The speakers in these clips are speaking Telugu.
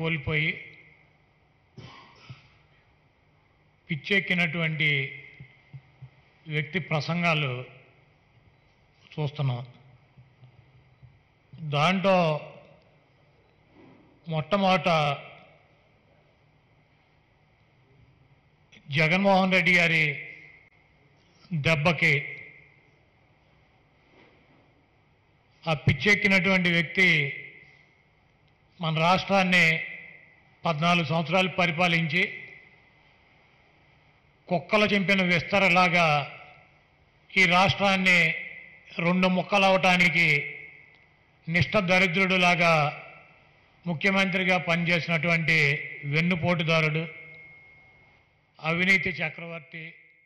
కోల్పోయి పిచ్చెక్కినటువంటి వ్యక్తి ప్రసంగాలు చూస్తున్నాం దాంట్లో మొట్టమొదట జగన్మోహన్ రెడ్డి గారి దెబ్బకి ఆ పిచ్చెక్కినటువంటి వ్యక్తి మన రాష్ట్రాన్ని పద్నాలుగు సంవత్సరాలు పరిపాలించి కుక్కలు చింపిన విస్తరలాగా ఈ రాష్ట్రాన్ని రెండు ముక్కలవటానికి నిష్ఠ దరిద్రుడులాగా ముఖ్యమంత్రిగా పనిచేసినటువంటి వెన్నుపోటుదారుడు అవినీతి చక్రవర్తి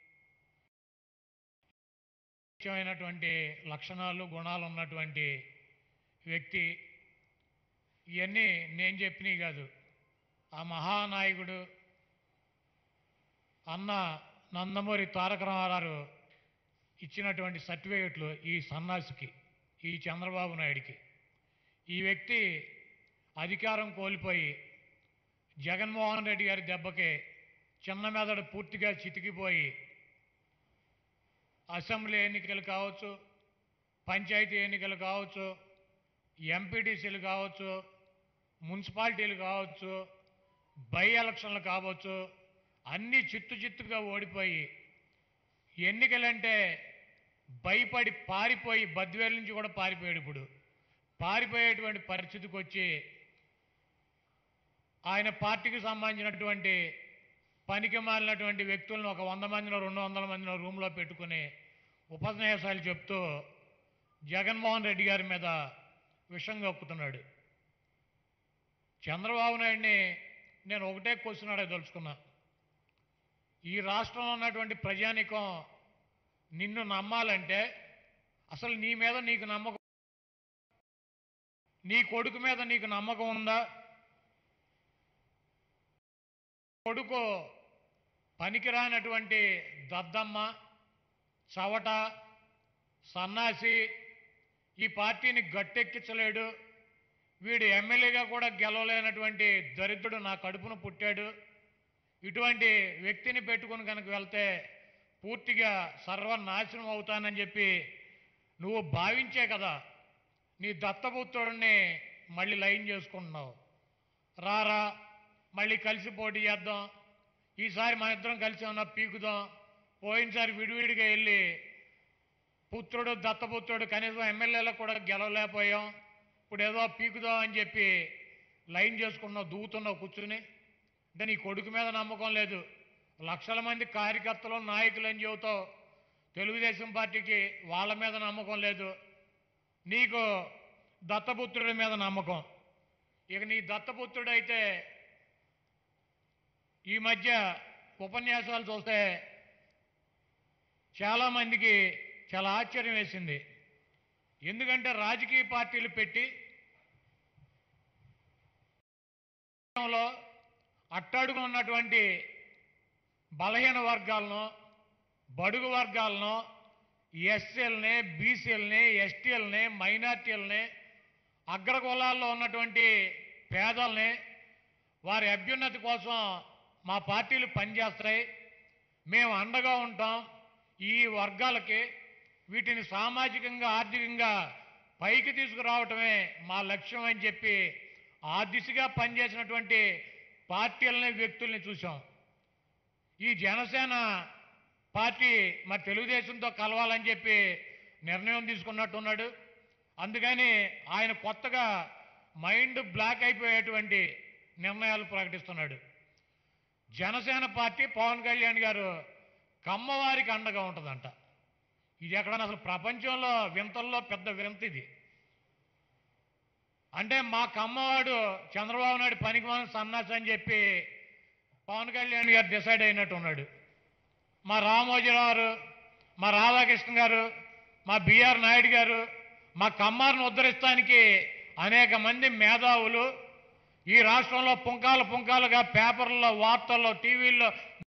ముఖ్యమైనటువంటి లక్షణాలు గుణాలు ఉన్నటువంటి వ్యక్తి ఇవన్నీ నేను చెప్పినవి కాదు ఆ మహానాయకుడు అన్న నందమూరి తారక రామారావు ఇచ్చినటువంటి సర్టిఫికెట్లు ఈ సన్నాసికి ఈ చంద్రబాబు నాయుడికి ఈ వ్యక్తి అధికారం కోల్పోయి జగన్మోహన్ రెడ్డి గారి దెబ్బకి చిన్న మెదడు పూర్తిగా చితికిపోయి అసెంబ్లీ ఎన్నికలు కావచ్చు పంచాయతీ ఎన్నికలు కావచ్చు ఎంపీటీసీలు కావచ్చు మున్సిపాలిటీలు కావచ్చు బై ఎలక్షన్లు కావచ్చు అన్నీ చిత్తు చిత్తుగా ఓడిపోయి ఎన్నికలంటే భయపడి పారిపోయి బద్వేల నుంచి కూడా పారిపోయాడు ఇప్పుడు పారిపోయేటువంటి పరిస్థితికి వచ్చి ఆయన పార్టీకి సంబంధించినటువంటి పనికి మాలినటువంటి వ్యక్తులను ఒక వంద మందినో రెండు వందల మందినో రూమ్లో పెట్టుకుని ఉపన్యాసాలు చెప్తూ జగన్మోహన్ రెడ్డి గారి మీద విషం కక్కుతున్నాడు చంద్రబాబు నాయుడిని నేను ఒకటే క్వశ్చన్ అడగదలుచుకున్నా ఈ రాష్ట్రంలో ఉన్నటువంటి ప్రజానికం నిన్ను నమ్మాలంటే అసలు నీ మీద నీకు నమ్మకం నీ కొడుకు మీద నీకు నమ్మకం ఉందా కొడుకు పనికిరానటువంటి దద్దమ్మ చవట సన్నాసి ఈ పార్టీని గట్టెక్కించలేడు వీడు ఎమ్మెల్యేగా కూడా గెలవలేనటువంటి దరిద్రుడు నా కడుపున పుట్టాడు ఇటువంటి వ్యక్తిని పెట్టుకుని కనుక వెళ్తే పూర్తిగా సర్వనాశనం అవుతానని చెప్పి నువ్వు భావించే కదా నీ దత్తపుత్రుడిని మళ్ళీ లైన్ చేసుకుంటున్నావు రారా మళ్ళీ కలిసి పోటీ చేద్దాం ఈసారి మన ఇద్దరం కలిసి ఉన్న పీకుదాం పోయినసారి విడివిడిగా వెళ్ళి పుత్రుడు దత్తపుత్రుడు కనీసం ఎమ్మెల్యేలకు కూడా గెలవలేకపోయాం ఇప్పుడు ఏదో పీకుదాం అని చెప్పి లైన్ చేసుకున్నావు దూకుతున్నావు కూర్చుని అంటే నీ కొడుకు మీద నమ్మకం లేదు లక్షల మంది కార్యకర్తలు నాయకులు అని చెబుతావు తెలుగుదేశం పార్టీకి వాళ్ళ మీద నమ్మకం లేదు నీకు దత్తపుత్రుడి మీద నమ్మకం ఇక నీ దత్తపుత్రుడైతే ఈ మధ్య ఉపన్యాసాలు చూస్తే చాలామందికి చాలా ఆశ్చర్యం వేసింది ఎందుకంటే రాజకీయ పార్టీలు పెట్టి లో అట్టడుగు ఉన్నటువంటి బలహీన వర్గాలను బడుగు వర్గాలను ఎస్సీలని బీసీలని ఎస్టీలని మైనార్టీలని అగ్రకులాల్లో ఉన్నటువంటి పేదల్ని వారి అభ్యున్నతి కోసం మా పార్టీలు పనిచేస్తాయి మేము అండగా ఉంటాం ఈ వర్గాలకి వీటిని సామాజికంగా ఆర్థికంగా పైకి తీసుకురావటమే మా లక్ష్యం అని చెప్పి ఆ దిశగా పనిచేసినటువంటి పార్టీలని వ్యక్తుల్ని చూసాం ఈ జనసేన పార్టీ మరి తెలుగుదేశంతో కలవాలని చెప్పి నిర్ణయం తీసుకున్నట్టున్నాడు అందుకని ఆయన కొత్తగా మైండ్ బ్లాక్ అయిపోయేటువంటి నిర్ణయాలు ప్రకటిస్తున్నాడు జనసేన పార్టీ పవన్ కళ్యాణ్ గారు కమ్మవారికి అండగా ఉంటుందంట ఇది ఎక్కడన్నా అసలు ప్రపంచంలో వింతల్లో పెద్ద వింత ఇది అంటే మా కమ్మవాడు చంద్రబాబు నాయుడు పనికి మన సన్నాసి అని చెప్పి పవన్ కళ్యాణ్ గారు డిసైడ్ అయినట్టు ఉన్నాడు మా రామోజీరావు గారు మా రాధాకృష్ణ గారు మా బిఆర్ నాయుడు గారు మా కమ్మారిని ఉద్ధరిస్తానికి అనేక మంది మేధావులు ఈ రాష్ట్రంలో పుంకాలు పుంకాలుగా పేపర్లలో వార్తల్లో టీవీల్లో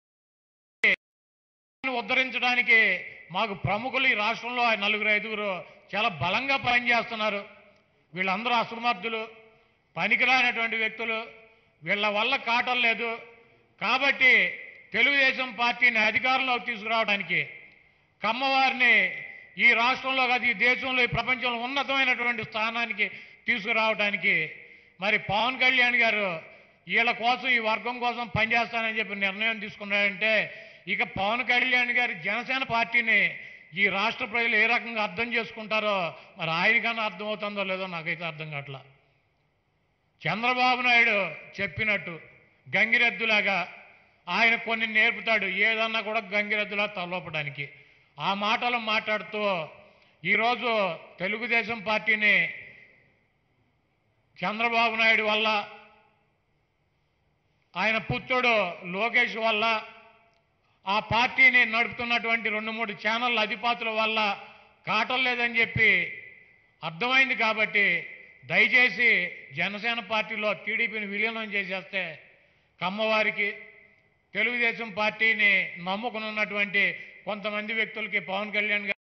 ఉద్ధరించడానికి మాకు ప్రముఖులు ఈ రాష్ట్రంలో ఆ నలుగురు ఐదుగురు చాలా బలంగా పనిచేస్తున్నారు వీళ్ళందరూ అసమర్థులు పనికిరానటువంటి వ్యక్తులు వీళ్ళ వల్ల కాటం లేదు కాబట్టి తెలుగుదేశం పార్టీని అధికారంలోకి తీసుకురావడానికి కమ్మవారిని ఈ రాష్ట్రంలో కాదు ఈ దేశంలో ఈ ప్రపంచంలో ఉన్నతమైనటువంటి స్థానానికి తీసుకురావడానికి మరి పవన్ కళ్యాణ్ గారు వీళ్ళ కోసం ఈ వర్గం కోసం పనిచేస్తానని చెప్పి నిర్ణయం తీసుకున్నాడంటే ఇక పవన్ కళ్యాణ్ గారి జనసేన పార్టీని ఈ రాష్ట్ర ప్రజలు ఏ రకంగా అర్థం చేసుకుంటారో మరి ఆయనకన్నా అర్థమవుతుందో లేదో నాకైతే అర్థం కావట్లా చంద్రబాబు నాయుడు చెప్పినట్టు గంగిరెద్దులాగా ఆయన కొన్ని నేర్పుతాడు ఏదన్నా కూడా గంగిరెద్దులా తలవపడానికి ఆ మాటలు మాట్లాడుతూ ఈరోజు తెలుగుదేశం పార్టీని చంద్రబాబు నాయుడు వల్ల ఆయన పుత్రుడు లోకేష్ వల్ల ఆ పార్టీని నడుపుతున్నటువంటి రెండు మూడు ఛానళ్ళ అధిపతుల వల్ల కాటం లేదని చెప్పి అర్థమైంది కాబట్టి దయచేసి జనసేన పార్టీలో టీడీపీని విలీనం చేసేస్తే కమ్మవారికి తెలుగుదేశం పార్టీని నమ్ముకుని ఉన్నటువంటి కొంతమంది వ్యక్తులకి పవన్ కళ్యాణ్ గారు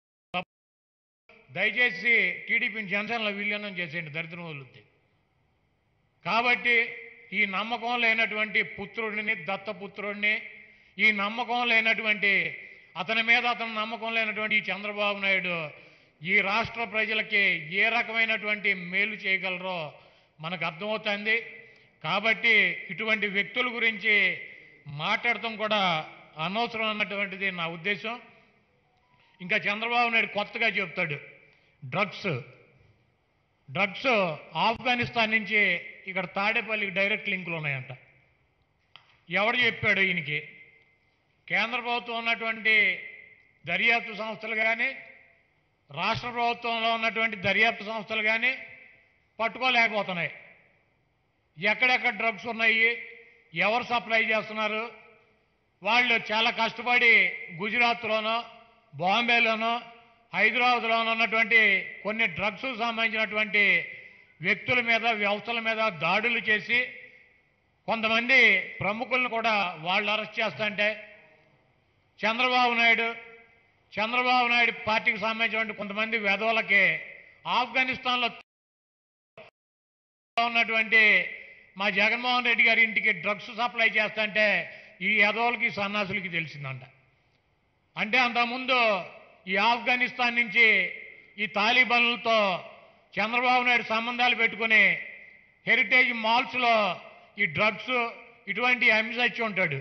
దయచేసి టీడీపీని జనసేనలో విలీనం చేసేయండి దరిద్రం వదులుద్ది కాబట్టి ఈ నమ్మకం లేనటువంటి పుత్రుడిని దత్తపుత్రుడిని ఈ నమ్మకం లేనటువంటి అతని మీద అతని నమ్మకం లేనటువంటి ఈ చంద్రబాబు నాయుడు ఈ రాష్ట్ర ప్రజలకి ఏ రకమైనటువంటి మేలు చేయగలరో మనకు అర్థమవుతుంది కాబట్టి ఇటువంటి వ్యక్తుల గురించి మాట్లాడటం కూడా అనవసరం అన్నటువంటిది నా ఉద్దేశం ఇంకా చంద్రబాబు నాయుడు కొత్తగా చెప్తాడు డ్రగ్స్ డ్రగ్స్ ఆఫ్ఘనిస్తాన్ నుంచి ఇక్కడ తాడేపల్లికి డైరెక్ట్ లింకులు ఉన్నాయంట ఎవడు చెప్పాడు ఈయనకి కేంద్ర ప్రభుత్వం ఉన్నటువంటి దర్యాప్తు సంస్థలు కానీ రాష్ట్ర ప్రభుత్వంలో ఉన్నటువంటి దర్యాప్తు సంస్థలు కానీ పట్టుకోలేకపోతున్నాయి ఎక్కడెక్కడ డ్రగ్స్ ఉన్నాయి ఎవరు సప్లై చేస్తున్నారు వాళ్ళు చాలా కష్టపడి గుజరాత్లోనో బాంబేలోనో హైదరాబాద్లోనో ఉన్నటువంటి కొన్ని డ్రగ్స్ సంబంధించినటువంటి వ్యక్తుల మీద వ్యవస్థల మీద దాడులు చేసి కొంతమంది ప్రముఖులను కూడా వాళ్ళు అరెస్ట్ చేస్తుంటే చంద్రబాబు నాయుడు చంద్రబాబు నాయుడు పార్టీకి సంబంధించినటువంటి కొంతమంది వెధవలకి ఆఫ్ఘనిస్తాన్లో ఉన్నటువంటి మా జగన్మోహన్ రెడ్డి గారి ఇంటికి డ్రగ్స్ సప్లై చేస్తుంటే ఈ యదవులకి సన్నాసులకి తెలిసిందంట అంటే అంతకుముందు ఈ ఆఫ్ఘనిస్తాన్ నుంచి ఈ తాలిబాన్లతో చంద్రబాబు నాయుడు సంబంధాలు పెట్టుకుని హెరిటేజ్ మాల్స్లో ఈ డ్రగ్స్ ఇటువంటి అమ్మిసచ్చి ఉంటాడు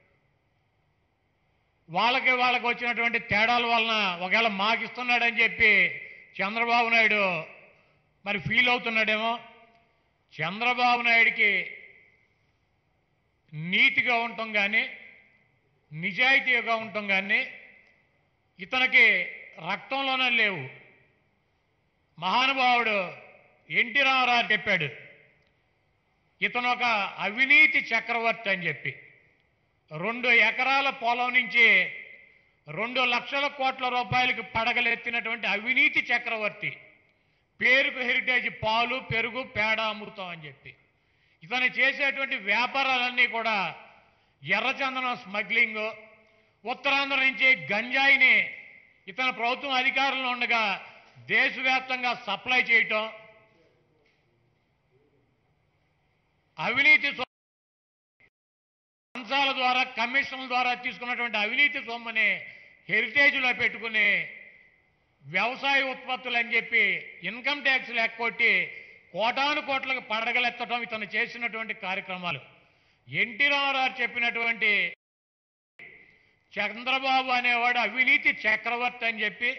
వాళ్ళకి వాళ్ళకి వచ్చినటువంటి తేడాల వలన ఒకవేళ మాకు ఇస్తున్నాడని చెప్పి చంద్రబాబు నాయుడు మరి ఫీల్ అవుతున్నాడేమో చంద్రబాబు నాయుడికి నీతిగా ఉండటం కానీ నిజాయితీగా ఉండటం కానీ ఇతనికి రక్తంలోనే లేవు మహానుభావుడు ఎన్టీ రామారావు చెప్పాడు ఇతను ఒక అవినీతి చక్రవర్తి అని చెప్పి రెండు ఎకరాల పొలం నుంచి రెండు లక్షల కోట్ల రూపాయలకి పడగలెత్తినటువంటి అవినీతి చక్రవర్తి పేరుకు హెరిటేజ్ పాలు పెరుగు పేడ అమృతం అని చెప్పి ఇతను చేసేటువంటి వ్యాపారాలన్నీ కూడా ఎర్రచందనం స్మగ్లింగ్ ఉత్తరాంధ్ర నుంచి గంజాయిని ఇతను ప్రభుత్వం అధికారంలో ఉండగా దేశవ్యాప్తంగా సప్లై చేయటం అవినీతి సొ- లంచాల ద్వారా కమిషన్ల ద్వారా తీసుకున్నటువంటి అవినీతి సొమ్మని హెరిటేజ్లో పెట్టుకుని వ్యవసాయ ఉత్పత్తులు అని చెప్పి ఇన్కమ్ ట్యాక్స్ ఎక్కొట్టి కోటాను కోట్లకు పడగలెత్తడం ఇతను చేసినటువంటి కార్యక్రమాలు ఎన్టీ రామారావు చెప్పినటువంటి చంద్రబాబు అనేవాడు అవినీతి చక్రవర్తి అని చెప్పి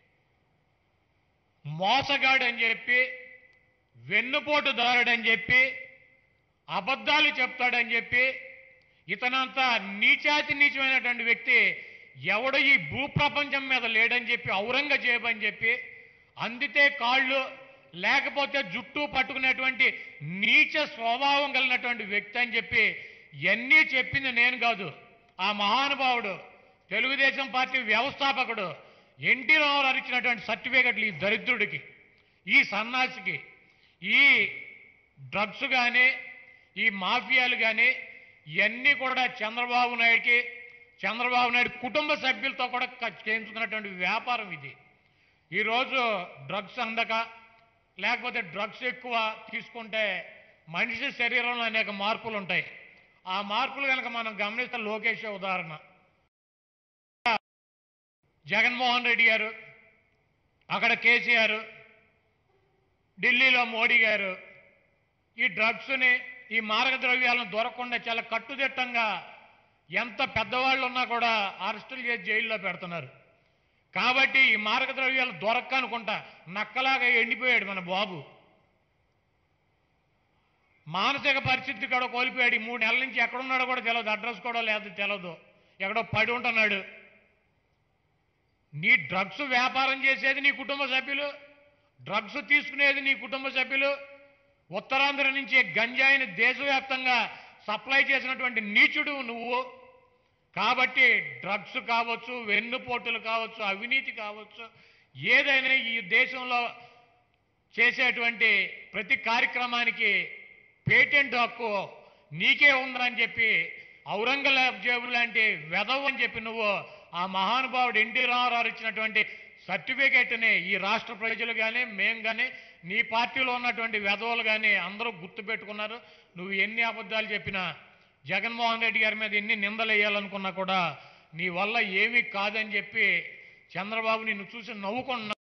మోసగాడు అని చెప్పి వెన్నుపోటుదారుడని చెప్పి అబద్ధాలు చెప్తాడని చెప్పి ఇతనంతా నీచాతి నీచమైనటువంటి వ్యక్తి ఎవడు ఈ భూప్రపంచం మీద లేడని చెప్పి ఔరంగజేబ్ అని చెప్పి అందితే కాళ్ళు లేకపోతే జుట్టు పట్టుకునేటువంటి నీచ స్వభావం కలిగినటువంటి వ్యక్తి అని చెప్పి ఎన్నీ చెప్పింది నేను కాదు ఆ మహానుభావుడు తెలుగుదేశం పార్టీ వ్యవస్థాపకుడు ఎన్టీ రామారావు ఇచ్చినటువంటి సర్టిఫికెట్లు ఈ దరిద్రుడికి ఈ సన్నాసికి ఈ డ్రగ్స్ కానీ ఈ మాఫియాలు కానీ ఇవన్నీ కూడా చంద్రబాబు నాయుడికి చంద్రబాబు నాయుడు కుటుంబ సభ్యులతో కూడా క- చేయించుకున్నటువంటి వ్యాపారం ఇది ఈరోజు డ్రగ్స్ అందక లేకపోతే డ్రగ్స్ ఎక్కువ తీసుకుంటే మనిషి శరీరంలో అనేక మార్పులు ఉంటాయి ఆ మార్పులు కనుక మనం గమనిస్తే లోకేష్ ఉదాహరణ జగన్మోహన్ రెడ్డి గారు అక్కడ కేసీఆర్ ఢిల్లీలో మోడీ గారు ఈ డ్రగ్స్ని ఈ మారక ద్రవ్యాలను దొరకకుండా చాలా కట్టుదిట్టంగా ఎంత పెద్దవాళ్ళు ఉన్నా కూడా అరెస్టులు చేసి జైల్లో పెడుతున్నారు కాబట్టి ఈ మారక ద్రవ్యాలు దొరక్క అనుకుంటా నక్కలాగా ఎండిపోయాడు మన బాబు మానసిక పరిస్థితి కూడా కోల్పోయాడు ఈ మూడు నెలల నుంచి ఎక్కడున్నాడో కూడా తెలియదు అడ్రస్ కూడా లేదు తెలియదు ఎక్కడో పడి ఉంటున్నాడు నీ డ్రగ్స్ వ్యాపారం చేసేది నీ కుటుంబ సభ్యులు డ్రగ్స్ తీసుకునేది నీ కుటుంబ సభ్యులు ఉత్తరాంధ్ర నుంచి గంజాయిని దేశవ్యాప్తంగా సప్లై చేసినటువంటి నీచుడు నువ్వు కాబట్టి డ్రగ్స్ కావచ్చు వెన్నుపోటులు కావచ్చు అవినీతి కావచ్చు ఏదైనా ఈ దేశంలో చేసేటువంటి ప్రతి కార్యక్రమానికి పేటెంట్ హక్కు నీకే ఉందని చెప్పి ఔరంగజేబు లాంటి వెధవు అని చెప్పి నువ్వు ఆ మహానుభావుడు ఎన్టీ రామారావు ఇచ్చినటువంటి సర్టిఫికేట్ని ఈ రాష్ట్ర ప్రజలు కానీ మేం కానీ నీ పార్టీలో ఉన్నటువంటి వెధవులు కానీ అందరూ గుర్తుపెట్టుకున్నారు నువ్వు ఎన్ని అబద్ధాలు చెప్పినా జగన్మోహన్ రెడ్డి గారి మీద ఎన్ని నిందలు వేయాలనుకున్నా కూడా నీ వల్ల ఏమీ కాదని చెప్పి చంద్రబాబు నిన్ను చూసి నవ్వుకున్నా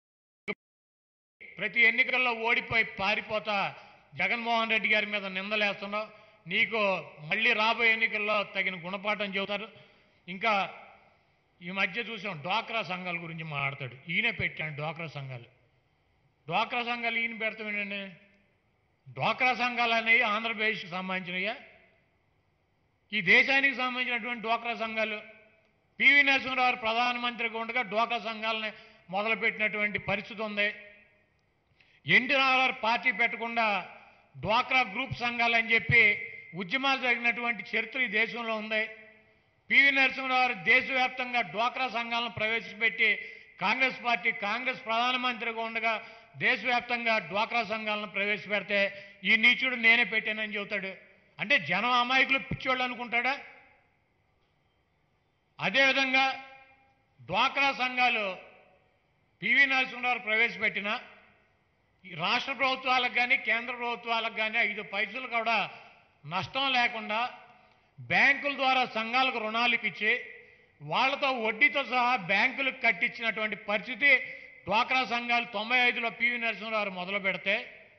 ప్రతి ఎన్నికల్లో ఓడిపోయి పారిపోతా జగన్మోహన్ రెడ్డి గారి మీద నిందలేస్తున్నావు నీకు మళ్ళీ రాబోయే ఎన్నికల్లో తగిన గుణపాఠం చెబుతారు ఇంకా ఈ మధ్య చూసాం డ్వాక్రా సంఘాల గురించి మాట్లాడతాడు ఈయనే పెట్టాడు డ్వాక్రా సంఘాలు డ్వాక్రా సంఘాలు ఈయన పెడతాం ఏంటండి డ్వాక్రా సంఘాలు అనేవి ఆంధ్రప్రదేశ్కి సంబంధించినయ్యా ఈ దేశానికి సంబంధించినటువంటి డ్వాక్రా సంఘాలు పివి నరసింహరావు ప్రధానమంత్రిగా ఉండగా డ్వాక్రా సంఘాలని మొదలుపెట్టినటువంటి పరిస్థితి ఉంది ఎన్టీ రామారావు పార్టీ పెట్టకుండా డ్వాక్రా గ్రూప్ సంఘాలు అని చెప్పి ఉద్యమాలు జరిగినటువంటి చరిత్ర ఈ దేశంలో ఉంది పివి నరసింహరావు దేశవ్యాప్తంగా డ్వాక్రా సంఘాలను ప్రవేశపెట్టి కాంగ్రెస్ పార్టీ కాంగ్రెస్ ప్రధానమంత్రిగా ఉండగా దేశవ్యాప్తంగా డ్వాక్రా సంఘాలను ప్రవేశపెడితే ఈ నీచుడు నేనే పెట్టానని చెబుతాడు అంటే జనం అమాయకులు పిచ్చోళ్ళు అనుకుంటాడా అదేవిధంగా డ్వాక్రా సంఘాలు పివి నరసింహరావు ప్రవేశపెట్టిన ఈ రాష్ట్ర ప్రభుత్వాలకు కానీ కేంద్ర ప్రభుత్వాలకు కానీ ఐదు పైసలు కూడా నష్టం లేకుండా బ్యాంకుల ద్వారా సంఘాలకు రుణాలు ఇప్పించి వాళ్ళతో వడ్డీతో సహా బ్యాంకులకు కట్టించినటువంటి పరిస్థితి డ్వాక్రా సంఘాలు తొంభై ఐదులో పివి నరసింహరావు మొదలు పెడితే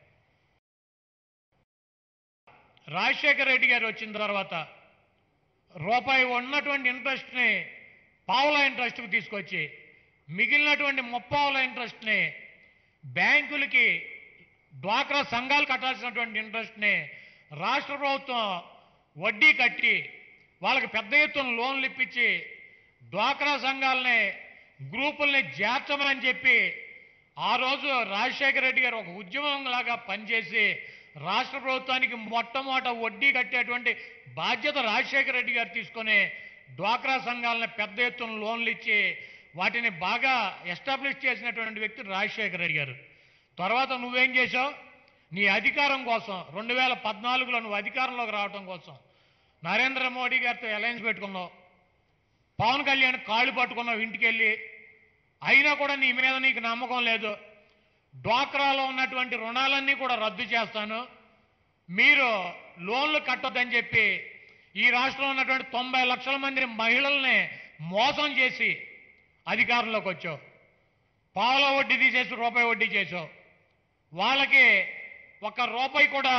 రాజశేఖర రెడ్డి గారు వచ్చిన తర్వాత రూపాయి ఉన్నటువంటి ఇంట్రెస్ట్ని పావుల ఇంట్రెస్ట్కి తీసుకొచ్చి మిగిలినటువంటి ముప్పావుల ఇంట్రెస్ట్ని బ్యాంకులకి డ్వాక్రా సంఘాలు కట్టాల్సినటువంటి ఇంట్రెస్ట్ని రాష్ట్ర ప్రభుత్వం వడ్డీ కట్టి వాళ్ళకి పెద్ద ఎత్తున లోన్లు ఇప్పించి డ్వాక్రా సంఘాలని గ్రూపుల్ని చేర్చమని చెప్పి ఆ రోజు రాజశేఖర రెడ్డి గారు ఒక ఉద్యమం లాగా పనిచేసి రాష్ట్ర ప్రభుత్వానికి మొట్టమొదట వడ్డీ కట్టేటువంటి బాధ్యత రాజశేఖర రెడ్డి గారు తీసుకొని డ్వాక్రా సంఘాలను పెద్ద ఎత్తున లోన్లు ఇచ్చి వాటిని బాగా ఎస్టాబ్లిష్ చేసినటువంటి వ్యక్తి రాజశేఖర రెడ్డి గారు తర్వాత నువ్వేం చేశావు నీ అధికారం కోసం రెండు వేల పద్నాలుగులో నువ్వు అధికారంలోకి రావడం కోసం నరేంద్ర మోడీ గారితో అలయన్స్ పెట్టుకున్నావు పవన్ కళ్యాణ్ కాళ్ళు పట్టుకున్నావు ఇంటికి వెళ్ళి అయినా కూడా నీ మీద నీకు నమ్మకం లేదు డ్వాక్రాలో ఉన్నటువంటి రుణాలన్నీ కూడా రద్దు చేస్తాను మీరు లోన్లు కట్టొద్దని చెప్పి ఈ రాష్ట్రంలో ఉన్నటువంటి తొంభై లక్షల మంది మహిళల్ని మోసం చేసి అధికారంలోకి వచ్చావు పావుల వడ్డీ తీసేసి రూపాయి వడ్డీ చేసావు వాళ్ళకి ఒక రూపాయి కూడా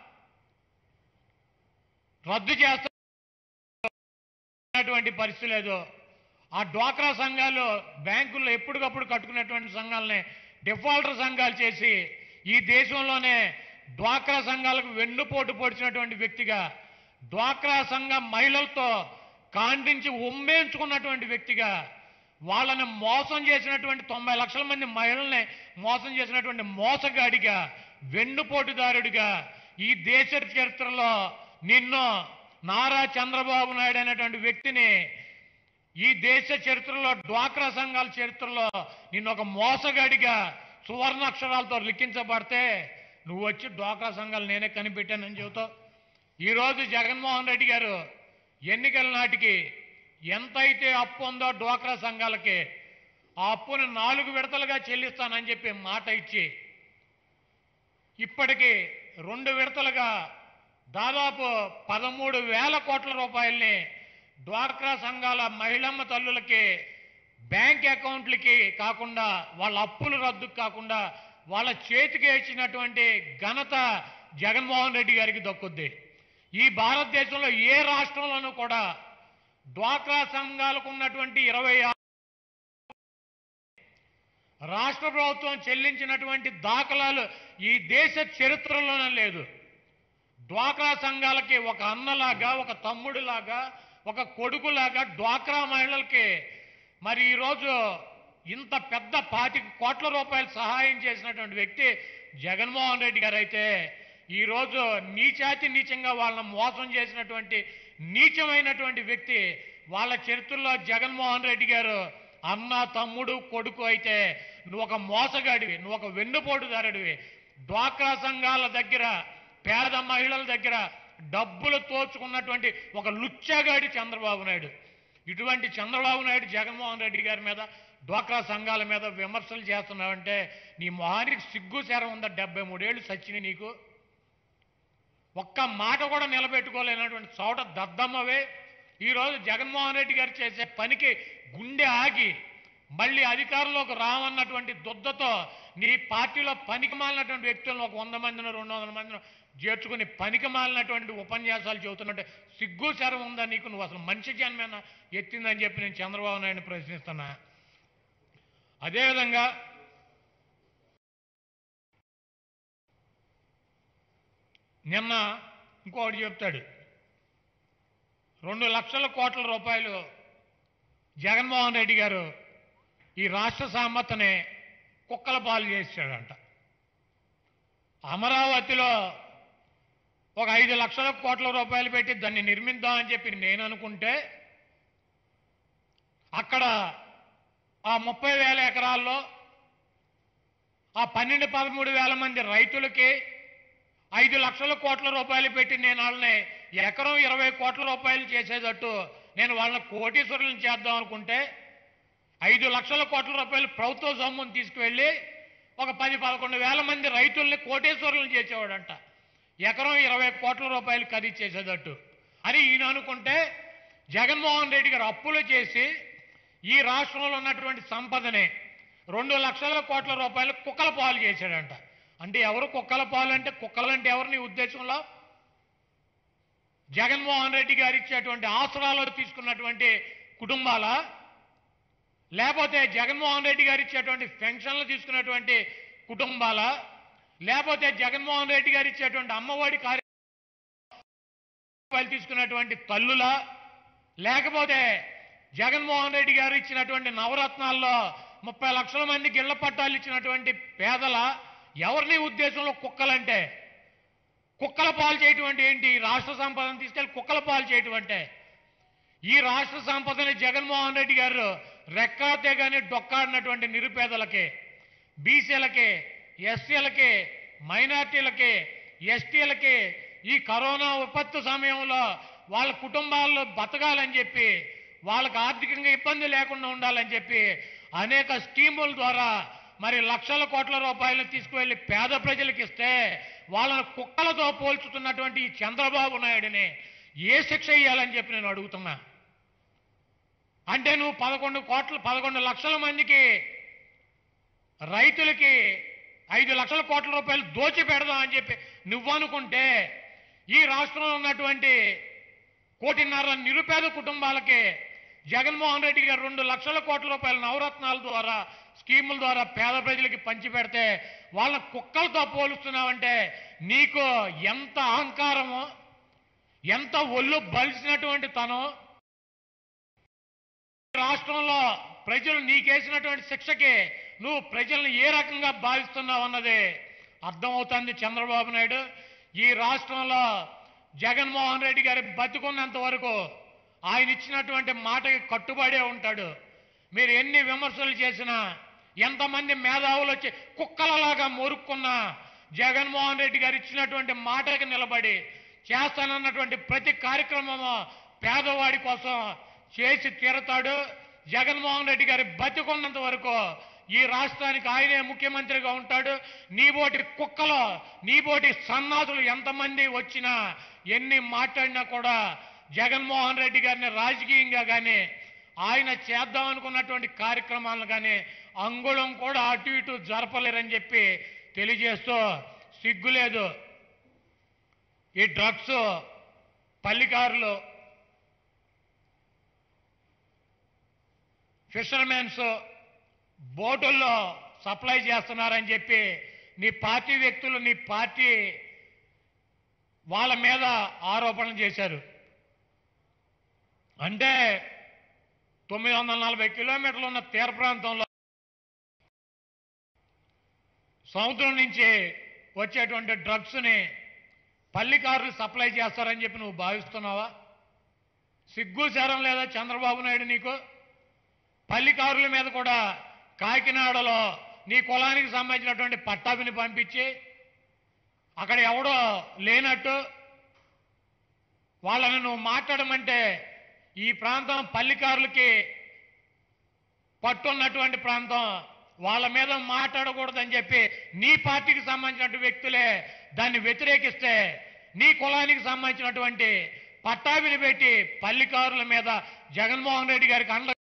రద్దు చేస్తున్నటువంటి పరిస్థితి లేదు ఆ డ్వాక్రా సంఘాలు బ్యాంకుల్లో ఎప్పటికప్పుడు కట్టుకునేటువంటి సంఘాలని డిఫాల్టర్ సంఘాలు చేసి ఈ దేశంలోనే డ్వాక్రా సంఘాలకు వెన్నుపోటు పొడిచినటువంటి వ్యక్తిగా డ్వాక్రా సంఘ మహిళలతో కాండించి ఉమ్మేంచుకున్నటువంటి వ్యక్తిగా వాళ్ళని మోసం చేసినటువంటి తొంభై లక్షల మంది మహిళల్ని మోసం చేసినటువంటి మోసగాడిగా వెన్నుపోటుదారుడిగా ఈ దేశ చరిత్రలో నిన్ను నారా చంద్రబాబు నాయుడు అనేటువంటి వ్యక్తిని ఈ దేశ చరిత్రలో డ్వాక్రా సంఘాల చరిత్రలో నిన్ను ఒక మోసగాడిగా సువర్ణ అక్షరాలతో లిఖించబడితే నువ్వు వచ్చి డ్వాక్రా సంఘాలు నేనే కనిపెట్టానని చెబుతావు ఈరోజు జగన్మోహన్ రెడ్డి గారు ఎన్నికల నాటికి ఎంతైతే అప్పు ఉందో డ్వాక్రా సంఘాలకి ఆ అప్పును నాలుగు విడతలుగా చెల్లిస్తానని చెప్పి మాట ఇచ్చి ఇప్పటికీ రెండు విడతలుగా దాదాపు పదమూడు వేల కోట్ల రూపాయల్ని డ్వాక్రా సంఘాల మహిళమ్మ తల్లులకి బ్యాంక్ అకౌంట్లకి కాకుండా వాళ్ళ అప్పులు రద్దు కాకుండా వాళ్ళ చేతికి ఇచ్చినటువంటి ఘనత జగన్మోహన్ రెడ్డి గారికి దక్కుద్ది ఈ భారతదేశంలో ఏ రాష్ట్రంలోనూ కూడా డ్వాక్రా సంఘాలకు ఉన్నటువంటి ఇరవై రాష్ట్ర ప్రభుత్వం చెల్లించినటువంటి దాఖలాలు ఈ దేశ చరిత్రలోనే లేదు డ్వాక్రా సంఘాలకి ఒక అన్నలాగా ఒక తమ్ముడిలాగా ఒక కొడుకులాగా డ్వాక్రా మహిళలకి మరి ఈరోజు ఇంత పెద్ద పాతిక కోట్ల రూపాయలు సహాయం చేసినటువంటి వ్యక్తి జగన్మోహన్ రెడ్డి గారు అయితే ఈరోజు నీచాతి నీచంగా వాళ్ళని మోసం చేసినటువంటి నీచమైనటువంటి వ్యక్తి వాళ్ళ చరిత్రలో జగన్మోహన్ రెడ్డి గారు అన్న తమ్ముడు కొడుకు అయితే నువ్వు ఒక మోసగాడివి నువ్వు ఒక వెన్నుపోటుదారుడివి డ్వాక్రా సంఘాల దగ్గర పేద మహిళల దగ్గర డబ్బులు తోచుకున్నటువంటి ఒక లుచ్చగాడి చంద్రబాబు నాయుడు ఇటువంటి చంద్రబాబు నాయుడు జగన్మోహన్ రెడ్డి గారి మీద డ్వాక్రా సంఘాల మీద విమర్శలు చేస్తున్నావంటే నీ మొహానికి సిగ్గు శరం ఉందా డెబ్బై మూడేళ్ళు సచ్చిని నీకు ఒక్క మాట కూడా నిలబెట్టుకోలేనటువంటి చోట దద్దమ్మవే ఈరోజు జగన్మోహన్ రెడ్డి గారు చేసే పనికి గుండె ఆగి మళ్ళీ అధికారంలోకి రావన్నటువంటి దుద్దతో నీ పార్టీలో పనికి మాలినటువంటి వ్యక్తులను ఒక వంద మందిని రెండు వందల మందిని చేర్చుకుని పనికి మాలినటువంటి ఉపన్యాసాలు చెబుతున్నట్టే సిగ్గు శరం ఉందా నీకు నువ్వు అసలు మనిషి జన్మేనా ఎత్తిందని చెప్పి నేను చంద్రబాబు నాయుడిని ప్రశ్నిస్తున్నా అదేవిధంగా నిన్న ఇంకొకటి చెప్తాడు రెండు లక్షల కోట్ల రూపాయలు జగన్మోహన్ రెడ్డి గారు ఈ రాష్ట్ర సామర్థని కుక్కల పాలు చేశాడంట అమరావతిలో ఒక ఐదు లక్షల కోట్ల రూపాయలు పెట్టి దాన్ని నిర్మిద్దామని చెప్పి నేను అనుకుంటే అక్కడ ఆ ముప్పై వేల ఎకరాల్లో ఆ పన్నెండు పదమూడు వేల మంది రైతులకి ఐదు లక్షల కోట్ల రూపాయలు పెట్టి నేను వాళ్ళని ఎకరం ఇరవై కోట్ల రూపాయలు చేసేటట్టు నేను వాళ్ళని కోటీశ్వరులను చేద్దాం అనుకుంటే ఐదు లక్షల కోట్ల రూపాయలు ప్రభుత్వ సొమ్మును తీసుకువెళ్ళి ఒక పది పదకొండు వేల మంది రైతుల్ని కోటేశ్వరులను చేసేవాడంట ఎకరం ఇరవై కోట్ల రూపాయలు ఖరీదు చేసేటట్టు అని ఈయన అనుకుంటే జగన్మోహన్ రెడ్డి గారు అప్పులు చేసి ఈ రాష్ట్రంలో ఉన్నటువంటి సంపదని రెండు లక్షల కోట్ల రూపాయలు కుక్కల పాలు చేశాడంట అంటే ఎవరు కుక్కల పాలు అంటే కుక్కలంటే ఎవరు నీ ఉద్దేశంలో జగన్మోహన్ రెడ్డి గారు ఇచ్చేటువంటి ఆసరాలు తీసుకున్నటువంటి కుటుంబాల లేకపోతే జగన్మోహన్ రెడ్డి గారు ఇచ్చేటువంటి పెన్షన్లు తీసుకున్నటువంటి కుటుంబాల లేకపోతే జగన్మోహన్ రెడ్డి గారు ఇచ్చేటువంటి అమ్మఒడి కార్య రూపాయలు తీసుకున్నటువంటి తల్లుల లేకపోతే జగన్మోహన్ రెడ్డి గారు ఇచ్చినటువంటి నవరత్నాల్లో ముప్పై లక్షల మందికి ఇళ్ల పట్టాలు ఇచ్చినటువంటి పేదల ఎవరిని ఉద్దేశంలో కుక్కలంటే కుక్కల పాలు చేయటం అంటే ఏంటి రాష్ట్ర సంపదను తీసుకెళ్లి కుక్కల పాలు చేయటం అంటే ఈ రాష్ట్ర సంపదని జగన్మోహన్ రెడ్డి గారు రెక్కాతే గాని డొక్కాడినటువంటి నిరుపేదలకి బీసీలకి ఎస్సీలకి మైనార్టీలకి ఎస్టీలకి ఈ కరోనా విపత్తు సమయంలో వాళ్ళ కుటుంబాల్లో బతకాలని చెప్పి వాళ్ళకి ఆర్థికంగా ఇబ్బంది లేకుండా ఉండాలని చెప్పి అనేక స్కీముల ద్వారా మరి లక్షల కోట్ల రూపాయలు తీసుకువెళ్ళి పేద ప్రజలకు ఇస్తే వాళ్ళని కుక్కలతో పోల్చుతున్నటువంటి ఈ చంద్రబాబు నాయుడిని ఏ శిక్ష ఇవ్వాలని చెప్పి నేను అడుగుతున్నా అంటే నువ్వు పదకొండు కోట్ల పదకొండు లక్షల మందికి రైతులకి ఐదు లక్షల కోట్ల రూపాయలు దోచి పెడదాం అని చెప్పి నువ్వు అనుకుంటే ఈ రాష్ట్రంలో ఉన్నటువంటి కోటిన్నర నిరుపేద కుటుంబాలకి జగన్మోహన్ రెడ్డి గారు రెండు లక్షల కోట్ల రూపాయల నవరత్నాల ద్వారా స్కీముల ద్వారా పేద ప్రజలకి పంచి పెడితే వాళ్ళ కుక్కలతో పోలుస్తున్నావంటే నీకు ఎంత అహంకారమో ఎంత ఒళ్ళు బలిసినటువంటి తనం రాష్ట్రంలో ప్రజలు నీకేసినటువంటి శిక్షకి నువ్వు ప్రజల్ని ఏ రకంగా భావిస్తున్నావు అన్నది అర్థమవుతుంది చంద్రబాబు నాయుడు ఈ రాష్ట్రంలో జగన్మోహన్ రెడ్డి గారి బతికున్నంత వరకు ఆయన ఇచ్చినటువంటి మాటకి కట్టుబడే ఉంటాడు మీరు ఎన్ని విమర్శలు చేసినా ఎంతమంది మేధావులు వచ్చి కుక్కలలాగా మొరుక్కున్నా జగన్మోహన్ రెడ్డి గారు ఇచ్చినటువంటి మాటకి నిలబడి చేస్తానన్నటువంటి ప్రతి కార్యక్రమము పేదవాడి కోసం చేసి తీరతాడు జగన్మోహన్ రెడ్డి గారి బతికున్నంత వరకు ఈ రాష్ట్రానికి ఆయనే ముఖ్యమంత్రిగా ఉంటాడు నీబోటి కుక్కలో నీబోటి సన్నాసులు ఎంతమంది వచ్చినా ఎన్ని మాట్లాడినా కూడా జగన్మోహన్ రెడ్డి గారిని రాజకీయంగా కానీ ఆయన చేద్దాం అనుకున్నటువంటి కార్యక్రమాలను కానీ అంగుళం కూడా అటు ఇటు జరపలేరని చెప్పి తెలియజేస్తూ సిగ్గులేదు ఈ డ్రగ్స్ పల్లికారులు ఫిషర్మెన్స్ బోటుల్లో సప్లై చేస్తున్నారని చెప్పి నీ పార్టీ వ్యక్తులు నీ పార్టీ వాళ్ళ మీద ఆరోపణలు చేశారు అంటే తొమ్మిది వందల నలభై కిలోమీటర్లు ఉన్న తీర ప్రాంతంలో సముద్రం నుంచి వచ్చేటువంటి డ్రగ్స్ని పల్లికారులు సప్లై చేస్తారని చెప్పి నువ్వు భావిస్తున్నావా సిగ్గు శరం లేదా చంద్రబాబు నాయుడు నీకు పల్లికారుల మీద కూడా కాకినాడలో నీ కులానికి సంబంధించినటువంటి పట్టాభిని పంపించి అక్కడ ఎవడో లేనట్టు వాళ్ళని నువ్వు మాట్లాడమంటే ఈ ప్రాంతం పల్లికారులకి పట్టున్నటువంటి ప్రాంతం వాళ్ళ మీద మాట్లాడకూడదని చెప్పి నీ పార్టీకి సంబంధించినటువంటి వ్యక్తులే దాన్ని వ్యతిరేకిస్తే నీ కులానికి సంబంధించినటువంటి పట్టాభిని పెట్టి పల్లికారుల మీద జగన్మోహన్ రెడ్డి గారికి అండ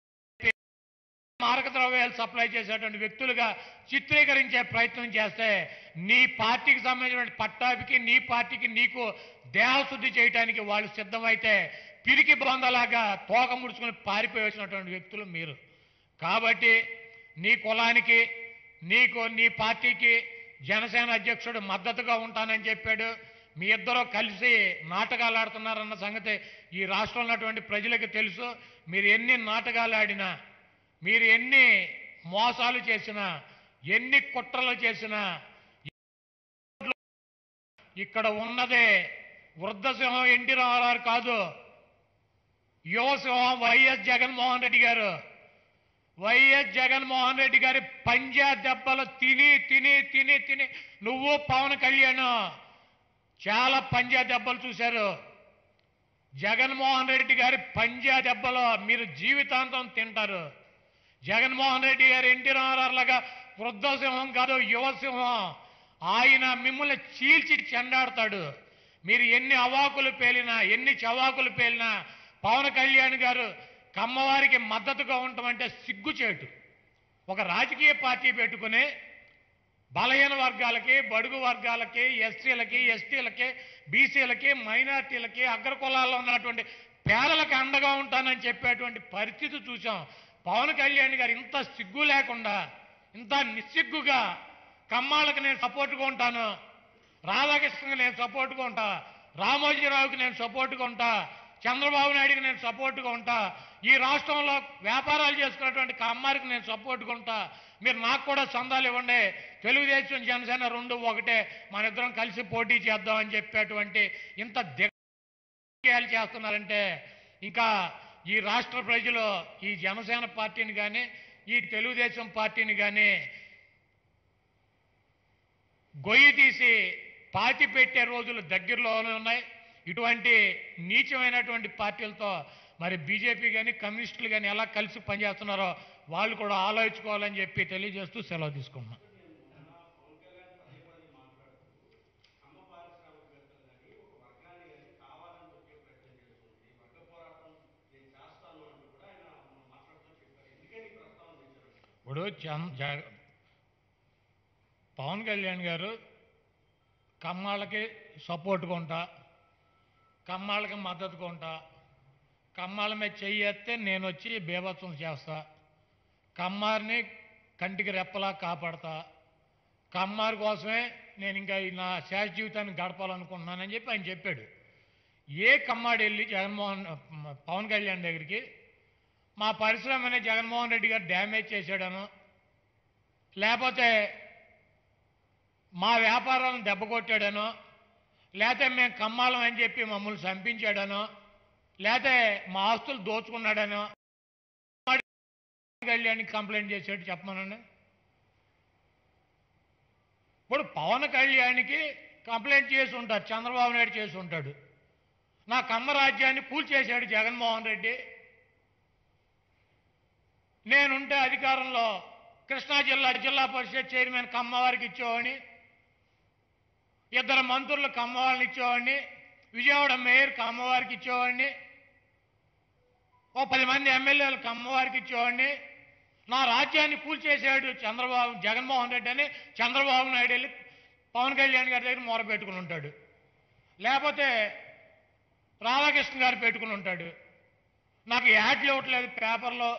మారక ద్రవ్యాలు సప్లై చేసేటువంటి వ్యక్తులుగా చిత్రీకరించే ప్రయత్నం చేస్తే నీ పార్టీకి సంబంధించిన పట్టాభికి నీ పార్టీకి నీకు దేహశుద్ధి చేయడానికి వాళ్ళు సిద్ధమైతే పిరికి బొందలాగా తోక ముడుచుకుని పారిపోయి వచ్చినటువంటి వ్యక్తులు మీరు కాబట్టి నీ కులానికి నీకు నీ పార్టీకి జనసేన అధ్యక్షుడు మద్దతుగా ఉంటానని చెప్పాడు మీ ఇద్దరు కలిసి నాటకాలు ఆడుతున్నారన్న సంగతి ఈ రాష్ట్రంలో ఉన్నటువంటి ప్రజలకు తెలుసు మీరు ఎన్ని నాటకాలు ఆడినా మీరు ఎన్ని మోసాలు చేసినా ఎన్ని కుట్రలు చేసినా ఇక్కడ ఉన్నదే వృద్ధసింహం ఎన్టీ రామారావు కాదు యువసింహం వైఎస్ జగన్మోహన్ రెడ్డి గారు వైఎస్ జగన్మోహన్ రెడ్డి గారి పంజా దెబ్బలు తిని తిని తిని తిని నువ్వు పవన్ కళ్యాణ్ చాలా పంజా దెబ్బలు చూశారు జగన్మోహన్ రెడ్డి గారి పంజా దెబ్బలో మీరు జీవితాంతం తింటారు జగన్మోహన్ రెడ్డి గారు ఎన్టీ రామారావు లాగా వృద్ధసింహం కాదు యువసింహం ఆయన మిమ్మల్ని చీల్చి చెండాడతాడు మీరు ఎన్ని అవాకులు పేలినా ఎన్ని చవాకులు పేలినా పవన్ కళ్యాణ్ గారు కమ్మవారికి మద్దతుగా ఉండటమంటే సిగ్గుచేటు ఒక రాజకీయ పార్టీ పెట్టుకుని బలహీన వర్గాలకి బడుగు వర్గాలకి ఎస్సీలకి ఎస్టీలకి బీసీలకి మైనార్టీలకి అగ్రకులాల్లో ఉన్నటువంటి పేదలకు అండగా ఉంటానని చెప్పేటువంటి పరిస్థితి చూసాం పవన్ కళ్యాణ్ గారు ఇంత సిగ్గు లేకుండా ఇంత నిస్సిగ్గుగా కమ్మాళ్ళకి నేను సపోర్ట్గా ఉంటాను రాధాకృష్ణకి నేను సపోర్ట్గా ఉంటా రామోజీరావుకి నేను సపోర్ట్గా ఉంటా చంద్రబాబు నాయుడుకి నేను సపోర్ట్గా ఉంటా ఈ రాష్ట్రంలో వ్యాపారాలు చేసుకున్నటువంటి కమ్మారికి నేను సపోర్ట్గా ఉంటా మీరు నాకు కూడా సందాలు ఇవ్వండి తెలుగుదేశం జనసేన రెండు ఒకటే మన ఇద్దరం కలిసి పోటీ చేద్దాం అని చెప్పేటువంటి ఇంత దిగ్గాలు చేస్తున్నారంటే ఇంకా ఈ రాష్ట్ర ప్రజలు ఈ జనసేన పార్టీని కానీ ఈ తెలుగుదేశం పార్టీని కానీ గొయ్యి తీసి పాతి పెట్టే రోజులు దగ్గరలోనే ఉన్నాయి ఇటువంటి నీచమైనటువంటి పార్టీలతో మరి బీజేపీ కానీ కమ్యూనిస్టులు కానీ ఎలా కలిసి పనిచేస్తున్నారో వాళ్ళు కూడా ఆలోచించుకోవాలని చెప్పి తెలియజేస్తూ సెలవు తీసుకుంటున్నాం ఇప్పుడు చం- జగ- పవన్ కళ్యాణ్ గారు కమ్మాళ్ళకి సపోర్ట్గా ఉంటా కమ్మాళ్ళకి మద్దతుగా ఉంటా కమ్మాళ్ళ మీద చెయ్యేస్తే నేను వచ్చి బీభత్సం చేస్తా కమ్మారిని కంటికి రెప్పలా కాపాడతా కమ్మారి కోసమే నేను ఇంకా ఈ నా శేష జీవితాన్ని గడపాలనుకుంటున్నానని చెప్పి ఆయన చెప్పాడు ఏ కమ్మాడు వెళ్ళి జగన్మోహన్ పవన్ కళ్యాణ్ దగ్గరికి మా పరిశ్రమని జగన్మోహన్ రెడ్డి గారు డ్యామేజ్ చేశాడను లేకపోతే మా వ్యాపారాలను దెబ్బ కొట్టాడనో లేకపోతే మేము కమ్మాలం అని చెప్పి మమ్మల్ని చంపించాడనో లేకపోతే మా ఆస్తులు దోచుకున్నాడనో కళ్యాణ్కి కంప్లైంట్ చేసాడు చెప్పమనండి ఇప్పుడు పవన్ కళ్యాణ్కి కంప్లైంట్ చేసి ఉంటారు చంద్రబాబు నాయుడు చేసి ఉంటాడు నా కమ్మ రాజ్యాన్ని కూల్చేశాడు జగన్మోహన్ రెడ్డి నేనుంటే అధికారంలో కృష్ణా జిల్లా జిల్లా పరిషత్ చైర్మన్ కమ్మవారికి ఇచ్చేవాడిని ఇద్దరు మంత్రులు కమ్మవారిని ఇచ్చేవాడిని విజయవాడ మేయర్ కమ్మవారికి ఇచ్చేవాడిని ఓ పది మంది ఎమ్మెల్యేలు కమ్మవారికి ఇచ్చేవాడిని నా రాజ్యాన్ని కూల్చేసాడు చంద్రబాబు జగన్మోహన్ రెడ్డి అని చంద్రబాబు నాయుడు వెళ్ళి పవన్ కళ్యాణ్ గారి దగ్గర మొర పెట్టుకుని ఉంటాడు లేకపోతే రాధాకృష్ణ గారు పెట్టుకుని ఉంటాడు నాకు యాడ్లు ఇవ్వట్లేదు పేపర్లో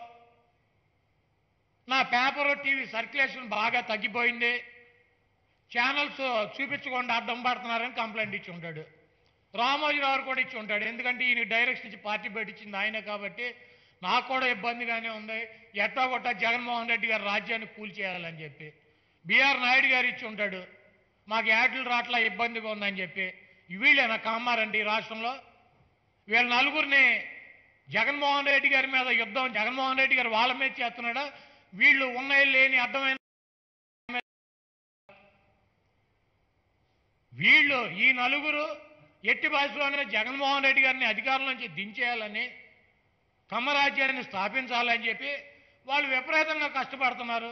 నా పేపర్ టీవీ సర్క్యులేషన్ బాగా తగ్గిపోయింది ఛానల్స్ చూపించకుండా అడ్డం పడుతున్నారని కంప్లైంట్ ఇచ్చి ఉంటాడు రామోజీరావు కూడా ఇచ్చి ఉంటాడు ఎందుకంటే ఈయన డైరెక్షన్ ఇచ్చి పార్టీ పెట్టించింది ఆయనే కాబట్టి నాకు కూడా ఇబ్బందిగానే ఉంది ఎట్టా కొట్టా జగన్మోహన్ రెడ్డి గారు రాజ్యాన్ని కూల్చేయాలని చెప్పి బీఆర్ నాయుడు గారు ఇచ్చి ఉంటాడు మాకు యాడ్లు రాట్లా ఇబ్బందిగా ఉందని చెప్పి వీళ్ళేనా కామారండి ఈ రాష్ట్రంలో వీళ్ళ నలుగురిని జగన్మోహన్ రెడ్డి గారి మీద యుద్ధం జగన్మోహన్ రెడ్డి గారు వాళ్ళ మీద చేస్తున్నాడా వీళ్ళు ఉన్నాయి లేని అర్థమైన వీళ్ళు ఈ నలుగురు ఎట్టి భాషలోనే జగన్మోహన్ రెడ్డి గారిని అధికారం నుంచి దించేయాలని కమ్మరాజ్యాన్ని స్థాపించాలని చెప్పి వాళ్ళు విపరీతంగా కష్టపడుతున్నారు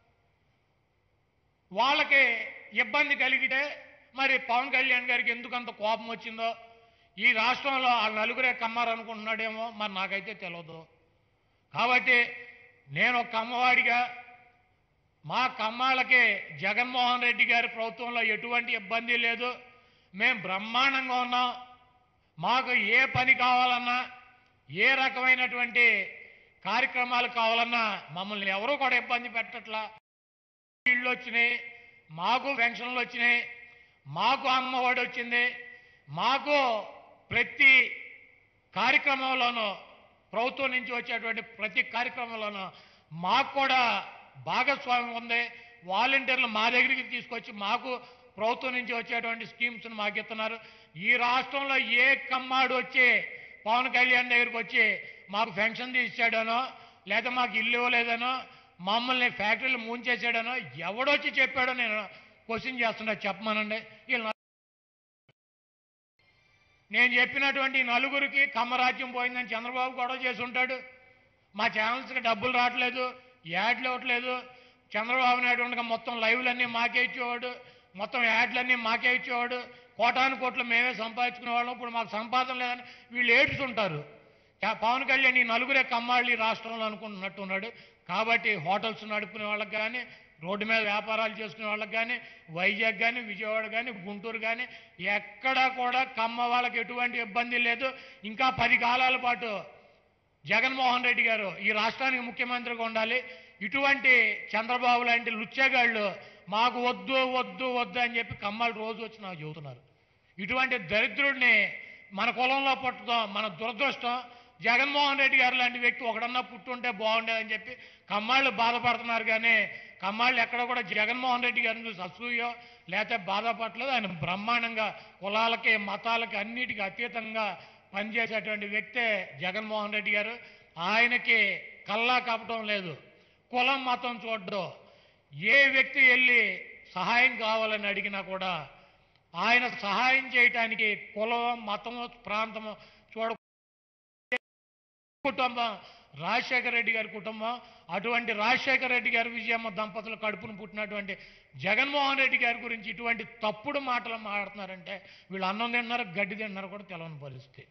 వాళ్ళకి ఇబ్బంది కలిగితే మరి పవన్ కళ్యాణ్ గారికి ఎందుకు అంత కోపం వచ్చిందో ఈ రాష్ట్రంలో ఆ నలుగురే కమ్మారు అనుకుంటున్నాడేమో మరి నాకైతే తెలియదు కాబట్టి నేను ఒక కమ్మవాడిగా మా కమ్మాళ్ళకి జగన్మోహన్ రెడ్డి గారి ప్రభుత్వంలో ఎటువంటి ఇబ్బంది లేదు మేము బ్రహ్మాండంగా ఉన్నాం మాకు ఏ పని కావాలన్నా ఏ రకమైనటువంటి కార్యక్రమాలు కావాలన్నా మమ్మల్ని ఎవరూ కూడా ఇబ్బంది పెట్టట్లా ఇళ్ళు వచ్చినాయి మాకు పెన్షన్లు వచ్చినాయి మాకు అమ్మఒడి వచ్చింది మాకు ప్రతి కార్యక్రమంలోనూ ప్రభుత్వం నుంచి వచ్చేటువంటి ప్రతి కార్యక్రమంలోనూ మాకు కూడా భాగస్వామ్యం ఉంది వాలంటీర్లు మా దగ్గరికి తీసుకొచ్చి మాకు ప్రభుత్వం నుంచి వచ్చేటువంటి స్కీమ్స్ని మాకు ఇస్తున్నారు ఈ రాష్ట్రంలో ఏ కమ్మాడు వచ్చి పవన్ కళ్యాణ్ దగ్గరికి వచ్చి మాకు పెన్షన్ తీసాడనో లేదా మాకు ఇల్లు ఇవ్వలేదనో మమ్మల్ని ఫ్యాక్టరీలు మూంచేసాడనో ఎవడొచ్చి చెప్పాడో నేను క్వశ్చన్ చేస్తున్నా చెప్పమనండి వీళ్ళు నేను చెప్పినటువంటి ఈ నలుగురికి కమ్మరాజ్యం పోయిందని చంద్రబాబు గొడవ చేసి ఉంటాడు మా ఛానల్స్కి డబ్బులు రావట్లేదు యాడ్లు ఇవ్వట్లేదు చంద్రబాబు నాయుడు ఉండగా మొత్తం లైవ్లన్నీ మాకే ఇచ్చేవాడు మొత్తం యాడ్లన్నీ మాకే ఇచ్చేవాడు కోటాను కోట్లు మేమే సంపాదించుకునేవాళ్ళం ఇప్పుడు మాకు సంపాదన లేదని వీళ్ళు ఏడుస్తుంటారు చా- పవన్ కళ్యాణ్ ఈ నలుగురే కమ్మాళ్ళు ఈ రాష్ట్రంలో అనుకుంటున్నట్టున్నాడు కాబట్టి హోటల్స్ నడుపుకునే వాళ్ళకి కానీ రోడ్డు మీద వ్యాపారాలు చేసుకునే వాళ్ళకి కానీ వైజాగ్ కానీ విజయవాడ కానీ గుంటూరు కానీ ఎక్కడా కూడా కమ్మ వాళ్ళకి ఎటువంటి ఇబ్బంది లేదు ఇంకా పది కాలాల పాటు జగన్మోహన్ రెడ్డి గారు ఈ రాష్ట్రానికి ముఖ్యమంత్రిగా ఉండాలి ఇటువంటి చంద్రబాబు లాంటి లుచ్చగాళ్ళు మాకు వద్దు వద్దు వద్దు అని చెప్పి కమ్మలు రోజు వచ్చి నాకు చెబుతున్నారు ఇటువంటి దరిద్రుడిని మన కులంలో పుట్టడం మన దురదృష్టం జగన్మోహన్ రెడ్డి గారు లాంటి వ్యక్తి ఒకడన్నా పుట్టుంటే బాగుండేదని చెప్పి కమ్మాళ్ళు బాధపడుతున్నారు కానీ కమ్మాళ్ళు ఎక్కడ కూడా జగన్మోహన్ రెడ్డి గారిని చూసి అసూయో లేకపోతే బాధపడలేదు ఆయన బ్రహ్మాండంగా కులాలకి మతాలకి అన్నిటికీ అతీతంగా పనిచేసేటువంటి వ్యక్తే జగన్మోహన్ రెడ్డి గారు ఆయనకి కల్లా కప్పటం లేదు కులం మతం చూడడం ఏ వ్యక్తి వెళ్ళి సహాయం కావాలని అడిగినా కూడా ఆయన సహాయం చేయటానికి కులం మతము ప్రాంతము చూడ కుటుంబం రాజశేఖర రెడ్డి గారి కుటుంబం అటువంటి రాజశేఖర రెడ్డి గారి విజయమ్మ దంపతులు కడుపును పుట్టినటువంటి జగన్మోహన్ రెడ్డి గారి గురించి ఇటువంటి తప్పుడు మాటలు మాట్లాడుతున్నారంటే వీళ్ళు అన్నం తిన్నారు గడ్డి తిన్నారు కూడా తెలవని పరిస్థితి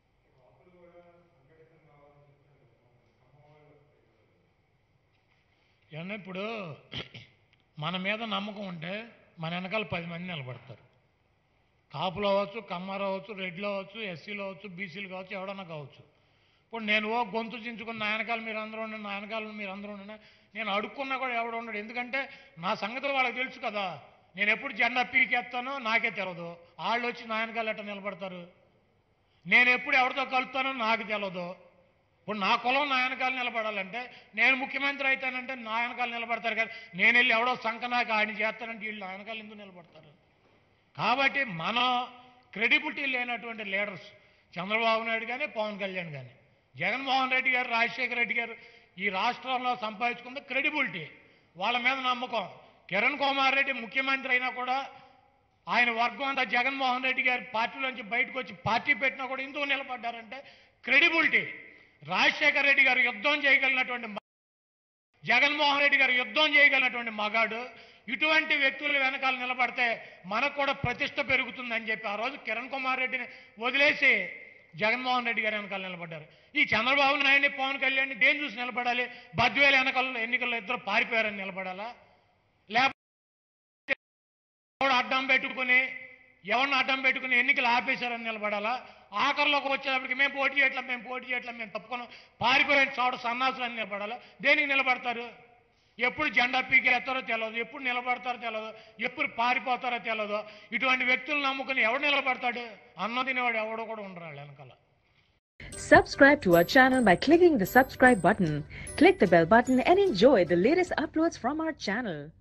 ఏమన్నా ఇప్పుడు మన మీద నమ్మకం ఉంటే మన వెనకాల పది మంది నిలబడతారు కాపులు అవ్వచ్చు కమ్మారు అవ్వచ్చు రెడ్లు అవ్వచ్చు ఎస్సీలు అవ్వచ్చు బీసీలు కావచ్చు ఎవడన్నా కావచ్చు ఇప్పుడు నేను ఓ గొంతు చించుకుని నా వెనకాల మీరు అందరూ ఉండండి నా వెనకాల మీరు అందరూ ఉండండి నేను అడుక్కున్నా కూడా ఎవడు ఉండడు ఎందుకంటే నా సంగతులు వాళ్ళకి తెలుసు కదా నేను ఎప్పుడు జెండా పీకెత్తానో నాకే తెలియదు వాళ్ళు వచ్చి నా వెనకాల ఎట్ట నిలబడతారు నేను ఎప్పుడు ఎవరితో కలుపుతానో నాకు తెలియదు ఇప్పుడు నా కులం నా వెనకాల నిలబడాలంటే నేను ముఖ్యమంత్రి అవుతానంటే నా వెనకాల నిలబడతారు కదా నేను వెళ్ళి ఎవడో సంకనాక ఆయన చేస్తానంటే వీళ్ళు నా వెనకాల ఎందుకు నిలబడతారు కాబట్టి మనం క్రెడిబిలిటీ లేనటువంటి లీడర్స్ చంద్రబాబు నాయుడు కానీ పవన్ కళ్యాణ్ కానీ జగన్మోహన్ రెడ్డి గారు రాజశేఖర రెడ్డి గారు ఈ రాష్ట్రంలో సంపాదించుకున్న క్రెడిబిలిటీ వాళ్ళ మీద నమ్మకం కిరణ్ కుమార్ రెడ్డి ముఖ్యమంత్రి అయినా కూడా ఆయన వర్గం అంతా జగన్మోహన్ రెడ్డి గారి పార్టీలోంచి బయటకు వచ్చి పార్టీ పెట్టినా కూడా ఎందుకు నిలబడ్డారంటే క్రెడిబిలిటీ రాజశేఖర రెడ్డి గారు యుద్ధం చేయగలిగినటువంటి మ- జగన్మోహన్ రెడ్డి గారు యుద్ధం చేయగలిగినటువంటి మగాడు ఇటువంటి వ్యక్తుల వెనకాల నిలబడితే మనకు కూడా ప్రతిష్ట పెరుగుతుందని చెప్పి ఆ రోజు కిరణ్ కుమార్ రెడ్డిని వదిలేసి జగన్మోహన్ రెడ్డి గారు వెనకాల నిలబడ్డారు ఈ చంద్రబాబు నాయుడిని పవన్ కళ్యాణ్ దేని చూసి నిలబడాలి బద్వేలు వెనకాల ఎన్నికల్లో ఇద్దరు పారిపోయారని నిలబడాలా లేకపోతే ఎవడు అడ్డం పెట్టుకుని ఎవరిని అడ్డం పెట్టుకుని ఎన్నికలు ఆపేశారని నిలబడాలా ఆఖరిలోకి వచ్చేటప్పటికి మేము పోటీ చేయట్లా మేము పోటీ చేయట్లా మేము తప్పుకున్నాం పారిపోయే చోట సన్నాసులని నిలబడాలా దేనికి నిలబడతారు ఎప్పుడు జెండా పీకేస్తారో తెలియదు ఎప్పుడు నిలబడతారో తెలియదు ఎప్పుడు పారిపోతారో తెలియదు ఇటువంటి వ్యక్తులను నమ్ముకుని ఎవడు నిలబడతాడు అన్న తినేవాడు ఎవడో కూడా ఉండరు వాళ్ళ వెనకాల Subscribe to our channel by clicking the subscribe button. Click the bell button and enjoy the latest uploads from our channel.